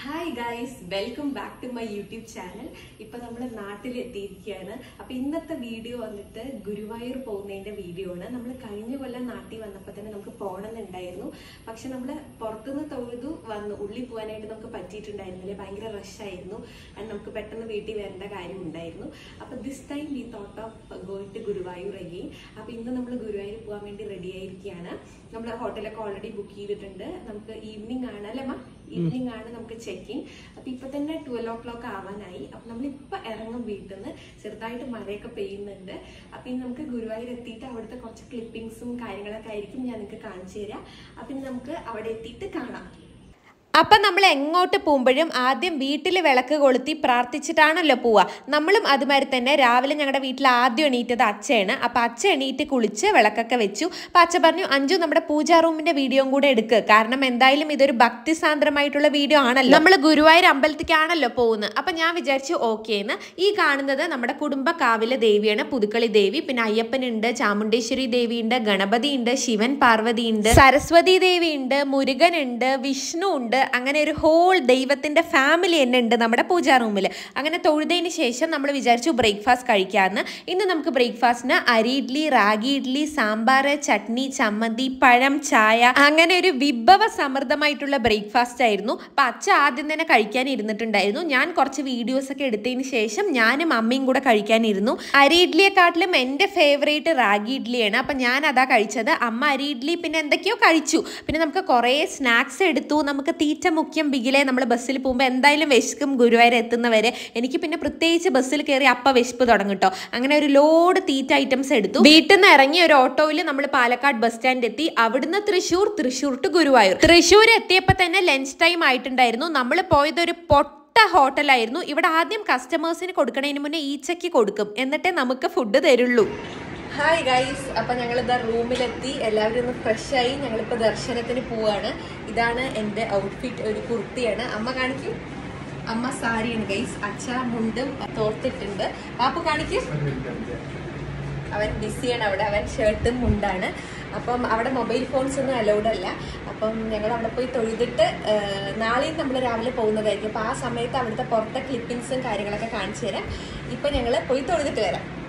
hi guys welcome back to my YouTube channel ഇപ്പൊ നമ്മൾ നാട്ടിൽ എത്തിയിരിക്കുകയാണ് അപ്പൊ ഇന്നത്തെ വീഡിയോ വന്നിട്ട് ഗുരുവായൂർ പോകുന്നതിന്റെ വീഡിയോ ആണ് നമ്മൾ കഴിഞ്ഞ കൊല്ലം നാട്ടിൽ വന്നപ്പോൾ തന്നെ നമുക്ക് പോകണമെന്നുണ്ടായിരുന്നു പക്ഷെ നമ്മൾ പുറത്തുനിന്ന് തൊഴുതു വന്നു ഉള്ളിൽ പോകാനായിട്ട് നമുക്ക് പറ്റിയിട്ടുണ്ടായിരുന്നില്ല ഭയങ്കര rush ആയിരുന്നു ആൻഡ് നമുക്ക് പെട്ടെന്ന് വീട്ടിൽ വരേണ്ട കാര്യം ഉണ്ടായിരുന്നു അപ്പൊ this time we thought of going to Guruvayur again അപ്പൊ ഇന്ന് നമ്മൾ ഗുരുവായൂർ പോകാൻ വേണ്ടി റെഡി ആയിരിക്കുകയാണ് നമ്മൾ ഹോട്ടലൊക്കെ ഓൾറെഡി ബുക്ക് ചെയ്തിട്ടുണ്ട് നമുക്ക് ഈവനിങ് ആണ് അല്ലേ മാ ഈവനിങ് ആണ് നമുക്ക് ചെക്ക് ഇൻ അപ്പൊ ഇപ്പൊ തന്നെ ട്വൽവ് ഓ ക്ലോക്ക് ആവാനായി അപ്പൊ നമ്മളിപ്പൊ ഇറങ്ങും വീട്ടിൽ നിന്ന് ചെറുതായിട്ട് മഴയൊക്കെ പെയ്യുന്നുണ്ട് അപ്പൊ ഇനി നമുക്ക് ഗുരുവായൂർ എത്തിയിട്ട് അവിടുത്തെ കുറച്ച് ക്ലിപ്പിംഗ്സും കാര്യങ്ങളൊക്കെ ആയിരിക്കും ഞാൻ നിങ്ങൾക്ക് കാണിച്ചു തരാം അപ്പൊ ഇനി നമുക്ക് അവിടെ എത്തിയിട്ട് കാണാം അപ്പം നമ്മൾ എങ്ങോട്ട് പോകുമ്പോഴും ആദ്യം വീട്ടിൽ വിളക്ക് കൊളുത്തി പ്രാർത്ഥിച്ചിട്ടാണല്ലോ പോവുക നമ്മളും അതുമാതിരി തന്നെ രാവിലെ ഞങ്ങളുടെ വീട്ടിൽ ആദ്യം എണീറ്റത് അച്ഛയാണ് അപ്പം അച്ഛ എണീറ്റ് കുളിച്ച് വിളക്കൊക്കെ വെച്ചു അപ്പം അച്ഛ പറഞ്ഞു അഞ്ചു നമ്മുടെ പൂജാ റൂമിന്റെ വീഡിയോയും കൂടെ എടുക്കുക കാരണം എന്തായാലും ഇതൊരു ഭക്തിസാന്ദ്രമായിട്ടുള്ള വീഡിയോ ആണല്ലോ നമ്മൾ ഗുരുവായൂർ അമ്പലത്തിലേക്കാണല്ലോ പോകുന്നത് അപ്പം ഞാൻ വിചാരിച്ചു ഓക്കെ എന്ന് ഈ കാണുന്നത് നമ്മുടെ കുടുംബ കാവിലെ ദേവിയാണ് പുതുക്കളി ദേവി പിന്നെ അയ്യപ്പനുണ്ട് ചാമുണ്ടേശ്വരി ദേവിയുണ്ട് ഗണപതി ഉണ്ട് ശിവൻ പാർവതി ഉണ്ട് സരസ്വതി ദേവി ഉണ്ട് മുരുകനുണ്ട് വിഷ്ണു ഉണ്ട് അങ്ങനെ ഒരു ഹോൾ ദൈവത്തിന്റെ ഫാമിലി തന്നെ ഉണ്ട് നമ്മുടെ പൂജാ റൂമിൽ അങ്ങനെ തൊഴുതതിന് ശേഷം നമ്മൾ വിചാരിച്ചു ബ്രേക്ക്ഫാസ്റ്റ് കഴിക്കാമെന്ന് ഇന്ന് നമുക്ക് ബ്രേക്ക്ഫാസ്റ്റിന് അരി ഇഡ്ലി റാഗി ഇഡ്ലി സാമ്പാർ ചട്നി ചമ്മന്തി പഴം ചായ അങ്ങനെ ഒരു വിഭവ സമൃദ്ധമായിട്ടുള്ള ബ്രേക്ക്ഫാസ്റ്റ് ആയിരുന്നു അപ്പം അച്ഛ ആദ്യം തന്നെ കഴിക്കാൻ ഇരുന്നിട്ടുണ്ടായിരുന്നു ഞാൻ കുറച്ച് വീഡിയോസ് ഒക്കെ എടുത്തതിന് ശേഷം ഞാനും അമ്മയും കൂടെ കഴിക്കാനിരുന്നു അരി ഇഡ്ലിയെക്കാട്ടിലും എൻ്റെ ഫേവറേറ്റ് റാഗി ഇഡ്ലിയാണ് അപ്പം ഞാൻ അതാ കഴിച്ചത് അമ്മ അരി ഇഡ്ലി പിന്നെ എന്തൊക്കെയോ കഴിച്ചു പിന്നെ നമുക്ക് കുറേ സ്നാക്സ് എടുത്തു നമുക്ക് തീറ്റ മുഖ്യം ബിഗിലെ നമ്മൾ ബസ്സിൽ പോകുമ്പോൾ എന്തായാലും വിശക്കും ഗുരുവായൂർ എത്തുന്നവരെ എനിക്ക് പിന്നെ പ്രത്യേകിച്ച് ബസ്സിൽ കയറി അപ്പ വിശപ്പ് തുടങ്ങും കേട്ടോ അങ്ങനെ ഒരു ലോഡ് തീറ്റ ഐറ്റംസ് എടുത്തു വീട്ടിൽ നിന്ന് ഇറങ്ങി ഒരു ഓട്ടോയിൽ നമ്മൾ പാലക്കാട് ബസ് സ്റ്റാൻഡ് എത്തി അവിടുന്ന് തൃശ്ശൂർ തൃശ്ശൂർ ടു ഗുരുവായൂർ തൃശ്ശൂർ എത്തിയപ്പോൾ തന്നെ ലഞ്ച് ടൈം ആയിട്ടുണ്ടായിരുന്നു നമ്മൾ പോയത് ഒരു പൊട്ട ഒറ്റ ഹോട്ടലായിരുന്നു ഇവിടെ ആദ്യം കസ്റ്റമേഴ്സിന് കൊടുക്കണതിന് മുന്നേ ഈച്ചയ്ക്ക് കൊടുക്കും എന്നിട്ടേ നമുക്ക് ഫുഡ് തരുള്ളൂ ഹായ് ഗൈസ് അപ്പൊ ഞങ്ങൾ ഇതാ റൂമിലെത്തി എല്ലാവരും ഒന്ന് ഫ്രഷ് ആയി ഞങ്ങളിപ്പോ ദർശനത്തിന് പോവാണ് ഇതാണ് എന്റെ ഔട്ട്ഫിറ്റ് ഒരു കുർത്തിയാണ് അമ്മ കാണിക്കും അമ്മ സാരിയാണ് ഗൈസ് അച്ഛ മുണ്ടും തോർത്തിട്ടുണ്ട് പാപ്പു കാണിക്കും അവൻ ബിസിയാണ് അവിടെ അവൻ ഷർട്ടും മുണ്ടാണ് അപ്പം അവിടെ മൊബൈൽ ഫോൺസ് ഒന്നും അലൗഡ് അല്ല അപ്പം ഞങ്ങൾ അവിടെ പോയി തൊഴുതിട്ട് ആ, നാളെയും നമ്മൾ രാവിലെ പോകുന്നതായിരിക്കും അപ്പം ആ സമയത്ത് അവിടുത്തെ പുറത്തെ ക്ലിപ്പിങ്സും കാര്യങ്ങളൊക്കെ കാണിച്ചു തരാം ഇപ്പം ഞങ്ങൾ പോയി തൊഴുതിട്ട് വരാം